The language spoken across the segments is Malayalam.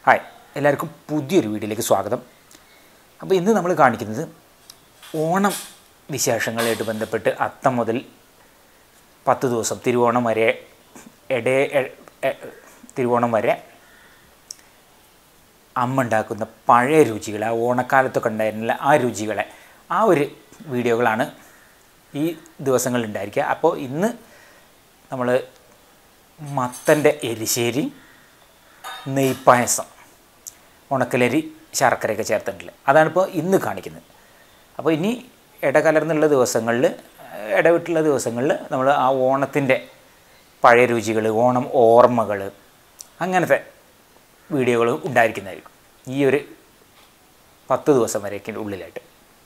ഹായ് എല്ലാവർക്കും പുതിയൊരു വീഡിയോയിലേക്ക് സ്വാഗതം അപ്പോൾ ഇന്ന് നമ്മൾ കാണിക്കുന്നത് ഓണം വിശേഷങ്ങളായിട്ട് ബന്ധപ്പെട്ട് അത്തം മുതൽ പത്ത് ദിവസം തിരുവോണം വരെ ഇടേ എ- എ- തിരുവോണം വരെ അമ്മ ഉണ്ടാക്കുന്ന പഴയ രുചികൾ ആ ഓണക്കാലത്തൊക്കെ ഉണ്ടായിരുന്നില്ല ആ രുചികളെ ആ ഒരു വീഡിയോകളാണ് ഈ ദിവസങ്ങളിൽ ഉണ്ടായിരിക്കുക അപ്പോൾ ഇന്ന് നമ്മൾ മത്തൻ്റെ എരിശ്ശേരി നെയ്പ്പായസം ഉണക്കലരി ശർക്കരയൊക്കെ ചേർത്തിട്ടില്ല അതാണിപ്പോൾ ഇന്ന് കാണിക്കുന്നത് അപ്പോൾ ഇനി ഇടകലർന്നുള്ള ദിവസങ്ങളിൽ ഇടവിട്ടുള്ള ദിവസങ്ങളിൽ നമ്മൾ ആ ഓണത്തിൻ്റെ പഴയ രുചികൾ ഓണം ഓർമ്മകൾ അങ്ങനത്തെ വീഡിയോകൾ ഉണ്ടായിരിക്കുന്നതായിരിക്കും ഈ ഒരു പത്ത് ദിവസം വരെയൊക്കെ ഉള്ളിലായിട്ട്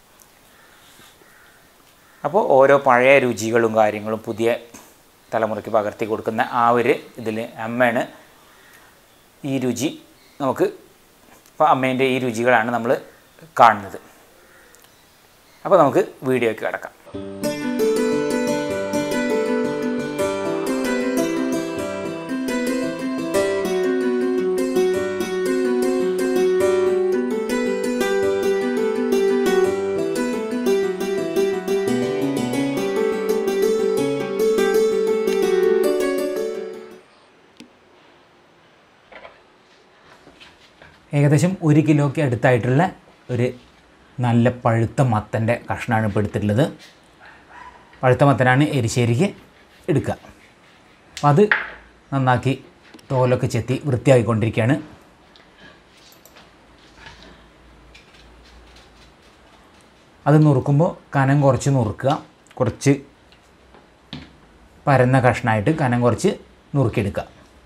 അപ്പോൾ ഓരോ പഴയ രുചികളും കാര്യങ്ങളും പുതിയ തലമുറയ്ക്ക് പകർത്തി കൊടുക്കുന്ന ആ ഒരു ഇതിൽ അമ്മയാണ് ഈ രുചി നമുക്ക് ഇപ്പോൾ അമ്മേൻ്റെ ഈ രുചികളാണ് നമ്മൾ കാണുന്നത് അപ്പോൾ നമുക്ക് വീഡിയോയ്ക്ക് കിടക്കാം ഏകദേശം ഒരു കിലോയ്ക്ക് അടുത്തായിട്ടുള്ള ഒരു നല്ല പഴുത്ത മത്തൻ്റെ കഷ്ണമാണ് ഇപ്പോൾ എടുത്തിട്ടുള്ളത് പഴുത്ത മത്തനാണ് എരിശ്ശേരിക്ക് എടുക്കുക അപ്പം അത് നന്നാക്കി തോലൊക്കെ ചെത്തി വൃത്തിയാക്കിക്കൊണ്ടിരിക്കുകയാണ് അത് നുറുക്കുമ്പോൾ കനം കുറച്ച് നുറുക്കുക കുറച്ച് പരന്ന കഷ്ണമായിട്ട് കനം കുറച്ച് നുറുക്കിയെടുക്കുക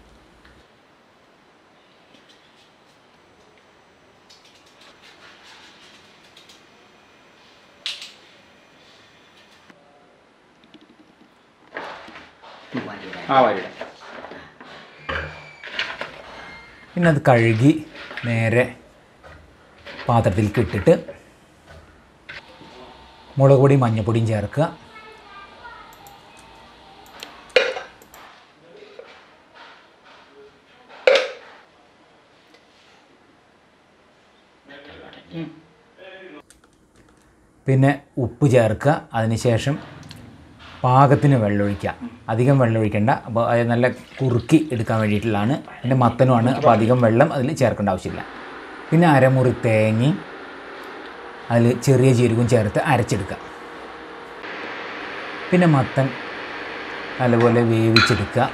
ആ വരിക പിന്നെ അത് കഴുകി നേരെ പാത്രത്തിലേക്ക് ഇട്ടിട്ട് മുളക് പൊടിയും മഞ്ഞൾപ്പൊടിയും ചേർക്കുക പിന്നെ ഉപ്പ് ചേർക്കുക അതിനുശേഷം പാകത്തിന് വെള്ളമൊഴിക്കുക അധികം വെള്ളം ഒഴിക്കേണ്ട അപ്പോൾ അത് നല്ല കുറുക്കി എടുക്കാൻ വേണ്ടിയിട്ടുള്ളതാണ് പിന്നെ മത്തനുമാണ് അപ്പോൾ അധികം വെള്ളം അതിൽ ചേർക്കേണ്ട ആവശ്യമില്ല പിന്നെ അരമുറി തേങ്ങയും അതിൽ ചെറിയ ജീരകവും ചേർത്ത് അരച്ചെടുക്കുക പിന്നെ മത്തൻ നല്ലപോലെ വേവിച്ചെടുക്കുക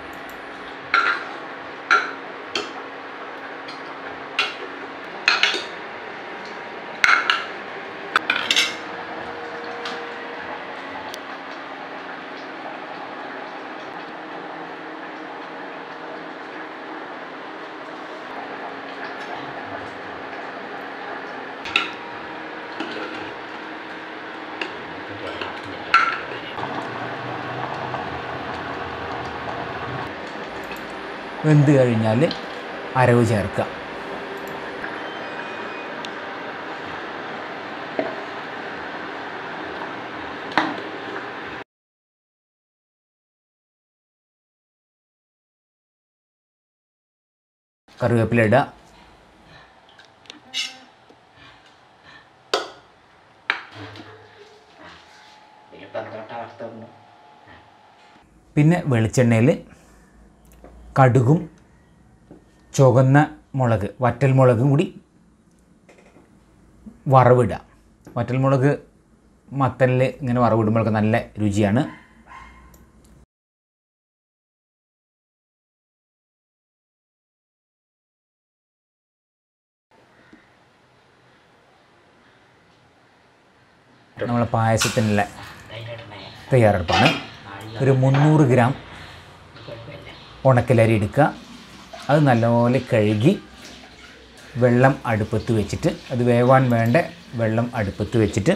വെന്ത് കഴിഞ്ഞാൽ അരവ് ചേർക്കുക കറിവേപ്പില ഇടുക പിന്നെ വെളിച്ചെണ്ണയിൽ കടുകും ചുവന്ന മുളക് വറ്റൽ മുളകും കൂടി വറവിടുക വറ്റൽ മുളക് മത്തനിൽ ഇങ്ങനെ വറവിടുമ്പോഴൊക്കെ നല്ല രുചിയാണ് നമ്മളെ പായസത്തിനുള്ള തയ്യാറെടുപ്പാണ് ഒരു മുന്നൂറ് ഗ്രാം ഉണക്കലരി എടുക്കുക അത് നല്ലപോലെ കഴുകി വെള്ളം അടുപ്പത്ത് വെച്ചിട്ട് അത് വേവാൻ വേണ്ട വെള്ളം അടുപ്പത്ത് വെച്ചിട്ട്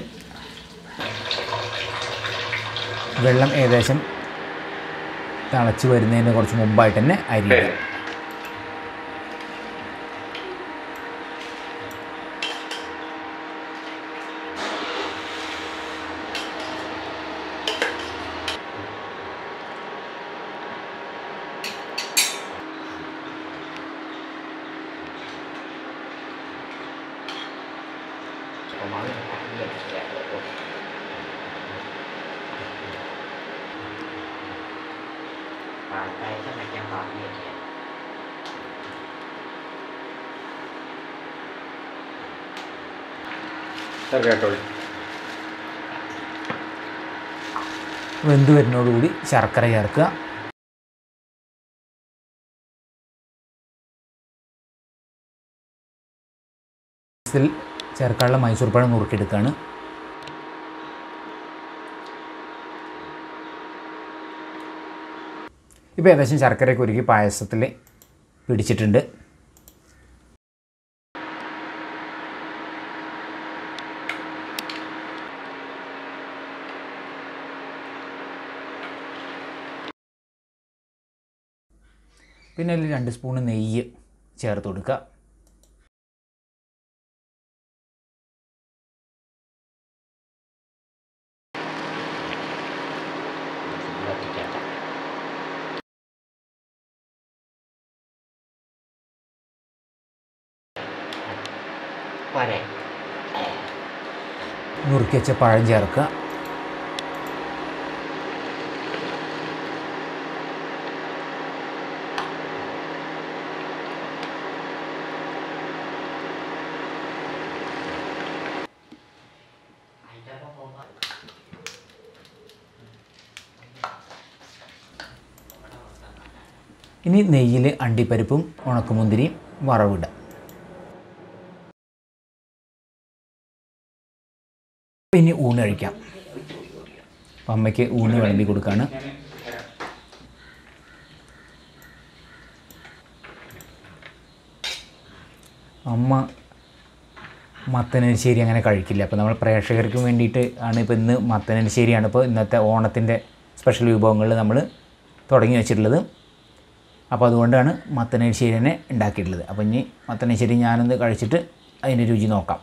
വെള്ളം ഏകദേശം തിളച്ച് വരുന്നതിന് കുറച്ച് മുമ്പായിട്ട് തന്നെ അരി ഇടുക. kemarin aku udah siap loh. Partai itu macam kami ya. കേട്ടോളൂ വെന്ത് വരുന്നതോടുകൂടി ശർക്കര ചേർക്കുക ഇതിൽ ചേർക്കാനുള്ള മൈസൂർ പഴം നുറുക്കിയെടുക്കുകയാണ് ഇപ്പോൾ ഏകദേശം ശർക്കരയൊക്കെ ഒരുക്കി പായസത്തിൽ പിടിച്ചിട്ടുണ്ട് പിന്നെ അതിൽ രണ്ട് സ്പൂണ് നെയ്യ് ചേർത്ത് കൊടുക്കുക Sudah dicatat. Pare. നുറുക്കി വെച്ച പഴം ചേർക്കുക Ada apa-apa? ഇനി നെയ്യിൽ അണ്ടിപ്പരിപ്പും ഉണക്കമുന്തിരിയും വറവിടുക ഇനി ഊണ് കഴിക്കാം അപ്പം അമ്മയ്ക്ക് ഊണ് വിളമ്പി കൊടുക്കുകയാണ് അമ്മ മത്തനരിശ്ശേരി അങ്ങനെ കഴിക്കില്ല അപ്പോൾ നമ്മൾ പ്രേക്ഷകർക്ക് വേണ്ടിയിട്ട് ആണ് ഇപ്പോൾ ഇന്ന് മത്തനരിശ്ശേരിയാണ് ഇപ്പോൾ ഇന്നത്തെ ഓണത്തിൻ്റെ സ്പെഷ്യൽ വിഭവങ്ങൾ നമ്മൾ തുടങ്ങി വെച്ചിട്ടുള്ളത് അപ്പോൾ അതുകൊണ്ടാണ് മത്തനരിശ്ശേരി തന്നെ ഉണ്ടാക്കിയിട്ടുള്ളത് അപ്പോൾ ഇനി മത്തനരിശ്ശേരി ഞാനൊന്ന് കഴിച്ചിട്ട് അതിൻ്റെ രുചി നോക്കാം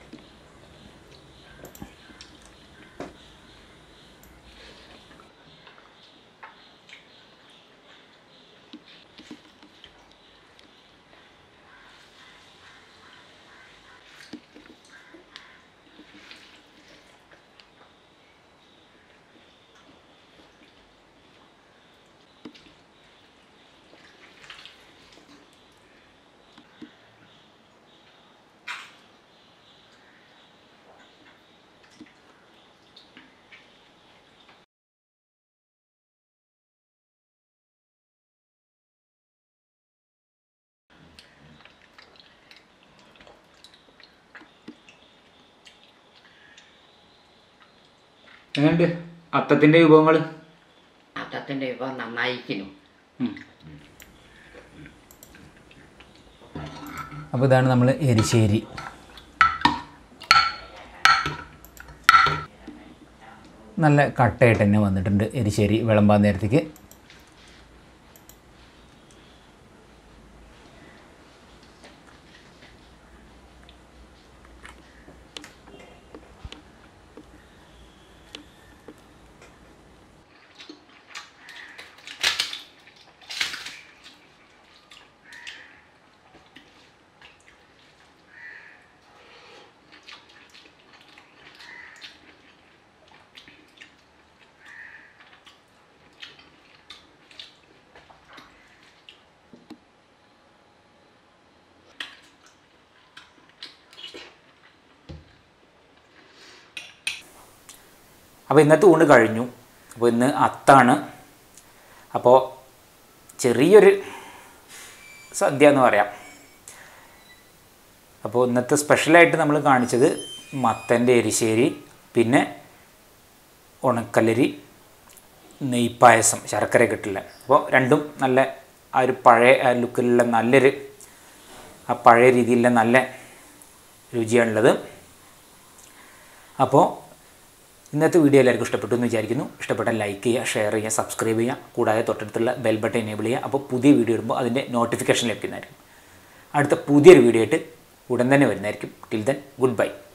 എങ്ങനെയുണ്ട് അത്തത്തിൻ്റെ വിഭവങ്ങൾ അത്തത്തിൻ്റെ ഇപ്പം നന്നായിരിക്കുന്നു അപ്പോൾ ഇതാണ് നമ്മൾ എരിശ്ശേരി നല്ല കട്ടയായിട്ട് തന്നെ വന്നിട്ടുണ്ട് എരിശ്ശേരി വിളമ്പാൻ നേരത്തേക്ക് അപ്പോൾ ഇന്നത്തെ ഊണ് കഴിഞ്ഞു അപ്പോൾ ഇന്ന് അത്താണ് അപ്പോൾ ചെറിയൊരു സദ്യ എന്ന് പറയാം അപ്പോൾ ഇന്നത്തെ സ്പെഷ്യലായിട്ട് നമ്മൾ കാണിച്ചത് മത്തൻ്റെ എരിശ്ശേരി പിന്നെ ഉണക്കലരി നെയ്പ്പായസം ശർക്കര കിട്ടില്ല അപ്പോൾ രണ്ടും നല്ല ആ ഒരു പഴയ ആ ലുക്കിലുള്ള നല്ലൊരു ആ പഴയ രീതിയിലുള്ള നല്ല രുചിയാണുള്ളത് അപ്പോൾ ഇന്നത്തെ വീഡിയോ എല്ലാവർക്കും ഇഷ്ടപ്പെട്ടു എന്ന് വിചാരിക്കുന്നു ഇഷ്ടപ്പെട്ടാൽ ലൈക്ക് ചെയ്യുക ഷെയർ ചെയ്യുക സബ്സ്ക്രൈബ് ചെയ്യുക കൂടാതെ തൊട്ടടുത്തുള്ള ബെൽ ബട്ടൺ എനേബിൾ ചെയ്യുക അപ്പോൾ പുതിയ വീഡിയോ ഇടുമ്പോൾ അതിൻ്റെ നോട്ടിഫിക്കേഷൻ ലഭിക്കുന്നതായിരിക്കും അടുത്ത പുതിയൊരു വീഡിയോ ആയിട്ട് ഉടൻ തന്നെ വരുന്നതായിരിക്കും ടിൽ ദെൻ ഗുഡ് ബൈ